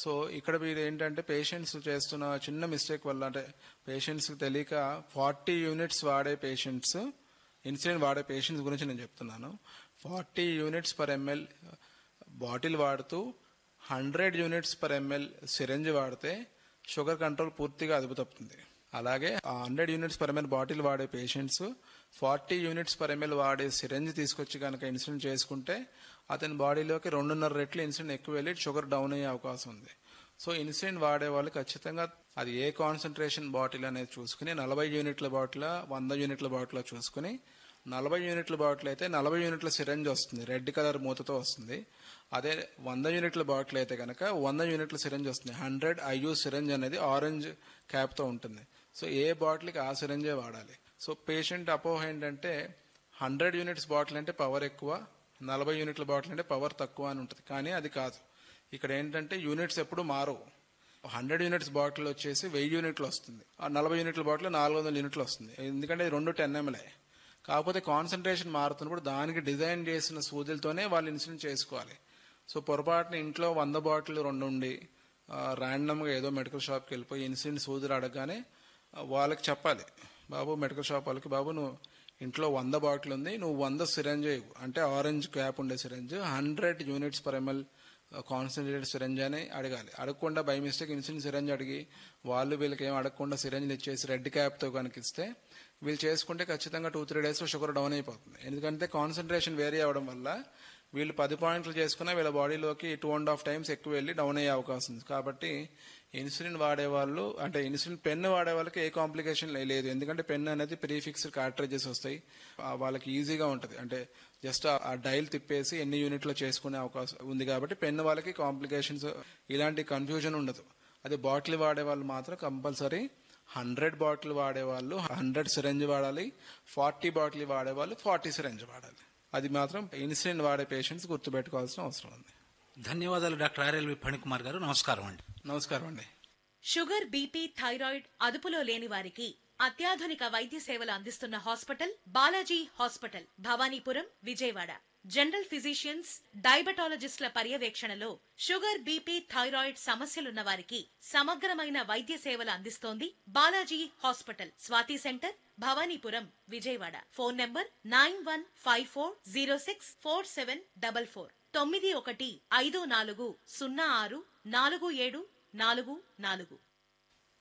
so ఇక్కడ మీరు ఏంటంటే పేషెంట్స్ చేస్తున్న చిన్న మిస్టేక్ వల్ల అంటే పేషెంట్స్ తెలియక ఫార్టీ యూనిట్స్ వాడే పేషెంట్స్ ఇన్సులిన్ వాడే పేషెంట్స్ గురించి నేను చెప్తున్నాను forty units per ML bottle వాడుతూ hundred units per ML syringe వాడితే షుగర్ కంట్రోల్ పూర్తిగా అదుపు తప్పుతుంది అలాగే ఆ hundred units per ML bottle వాడే patients forty units per ML వాడే సిరంజ్ తీసుకొచ్చి కనుక ఇన్సులిన్ చేసుకుంటే అతని బాడీలోకి రెండున్నర రెట్లు ఇన్సులిన్ ఎక్కువ వెళ్ళి షుగర్ డౌన్ అయ్యే అవకాశం ఉంది సో ఇన్సులిన్ వాడే వాళ్ళు ఖచ్చితంగా అది ఏ కాన్సన్ట్రేషన్ బాటిల్ అనేది చూసుకుని నలభై యూనిట్ల బాటిల్ వంద యూనిట్ల బాటిల్ చూసుకుని నలభై యూనిట్ల బాటిల్ అయితే నలభై యూనిట్ల సిరంజ్ వస్తుంది రెడ్ కలర్ మూతతో వస్తుంది అదే వంద యూనిట్ల బాటిల్ అయితే కనుక వంద యూనిట్ల సిరంజ్ వస్తుంది హండ్రెడ్ ఐయూ సిరంజ్ అనేది ఆరెంజ్ క్యాప్తో ఉంటుంది సో ఏ బాటిల్కి ఆ సిరంజే వాడాలి సో పేషెంట్ అపోహ ఏంటంటే హండ్రెడ్ యూనిట్స్ బాటిల్ అంటే పవర్ ఎక్కువ నలభై యూనిట్ల బాటిల్ అంటే పవర్ తక్కువ అని ఉంటుంది కానీ అది కాదు ఇక్కడ ఏంటంటే యూనిట్స్ ఎప్పుడు మారవు హండ్రెడ్ యూనిట్స్ బాటిల్ వచ్చేసి వెయ్యి యూనిట్లు వస్తుంది ఆ నలభై యూనిట్ల బాటిల్ నాలుగు వందల యూనిట్లు వస్తుంది ఎందుకంటే ఇది రెండు టెన్ ఎంఎల్ఏ కాకపోతే కాన్సన్ట్రేషన్ మారుతున్నప్పుడు దానికి డిజైన్ చేసిన సూదులతోనే వాళ్ళు ఇన్సులిన్ చేసుకోవాలి సో పొరపాటున ఇంట్లో వంద బాటిల్ రెండు ఉండి ర్యాండమ్గా ఏదో మెడికల్ షాప్కి వెళ్ళిపోయి ఇన్సులిన్ సూదులు అడగగానే ఆ, వాళ్ళకి చెప్పాలి బాబు మెడికల్ షాప్ వాళ్ళకి బాబు నువ్వు ఇంట్లో వంద బాటిల్ ఉంది నువ్వు వంద సిరంజ్ ఇవ్వు అంటే ఆరెంజ్ క్యాప్ ఉండే syringe hundred units per ML concentrated syringe అని అడగాలి అడగకుండా బై మిస్టేక్ ఇన్సులిన్ సిరంజ్ అడిగి వాళ్ళు వీళ్ళకి ఏం అడగకుండా సిరంజ్లు ఇచ్చేసి రెడ్ క్యాప్తో కనుక ఇస్తే వీళ్ళు చేసుకుంటే ఖచ్చితంగా టూ త్రీ డేస్లో షుగర్ డౌన్ అయిపోతుంది ఎందుకంటే కాన్సన్ట్రేషన్ వేరీ అవ్వడం వల్ల వీళ్ళు పది పాయింట్లు చేసుకున్నా వీళ్ళ బాడీలోకి టూ అండ్ హాఫ్ టైమ్స్ ఎక్కువ వెళ్ళి డౌన్ అయ్యే అవకాశం ఉంది కాబట్టి ఇన్సులిన్ వాడే వాళ్ళు అంటే ఇన్సులిన్ పెన్ వాడే వాళ్ళకి ఏ కాంప్లికేషన్ లేదు ఎందుకంటే పెన్ అనేది ప్రీఫిక్స్డ్ కార్ట్రేజెస్ వస్తాయి ఆ వాళ్ళకి ఈజీగా ఉంటుంది అంటే జస్ట్ ఆ డైల్ తిప్పేసి ఎన్ని యూనిట్లో చేసుకునే అవకాశం ఉంది కాబట్టి పెన్ వాళ్ళకి కాంప్లికేషన్స్ ఇలాంటి కన్ఫ్యూజన్ ఉండదు అదే బాటిల్ వాడే వాళ్ళు మాత్రం కంపల్సరీ హండ్రెడ్ బాటిల్ వాడే వాళ్ళు హండ్రెడ్ సిరంజ్ వాడాలి ఫార్టీ బాటిల్ వాడే వాళ్ళు ఫార్టీ సిరంజ్ వాడాలి అది మాత్రం ఇన్సులిన్ వాడే పేషెంట్స్ గుర్తుపెట్టుకోవాల్సిన అవసరం ఉంది ధన్యవాదాలు డాక్టర్ ఆర్ఎల్వి ఫణికుమార్ గారు నమస్కారం అండి నమస్కారం అండి షుగర్ బీపీ థైరాయిడ్ అదుపులో లేని వారికి అత్యాధునిక వైద్య సేవలు అందిస్తున్న hospital Balaji hospital Bhavanipuram Vijayawada general physicians డయాబెటాలజిస్టుల పర్యవేక్షణలో షుగర్ బీపీ థైరాయిడ్ సమస్యలున్న వారికి సమగ్రమైన వైద్య సేవలు అందిస్తోంది Balaji hospital Swathi centre Bhavanipuram Vijayawada phone number nine one five four zero six four seven double four తొమ్మిది ఒకటి ఐదు నాలుగు సున్నా ఆరు నాలుగు ఏడు నాలుగు నాలుగు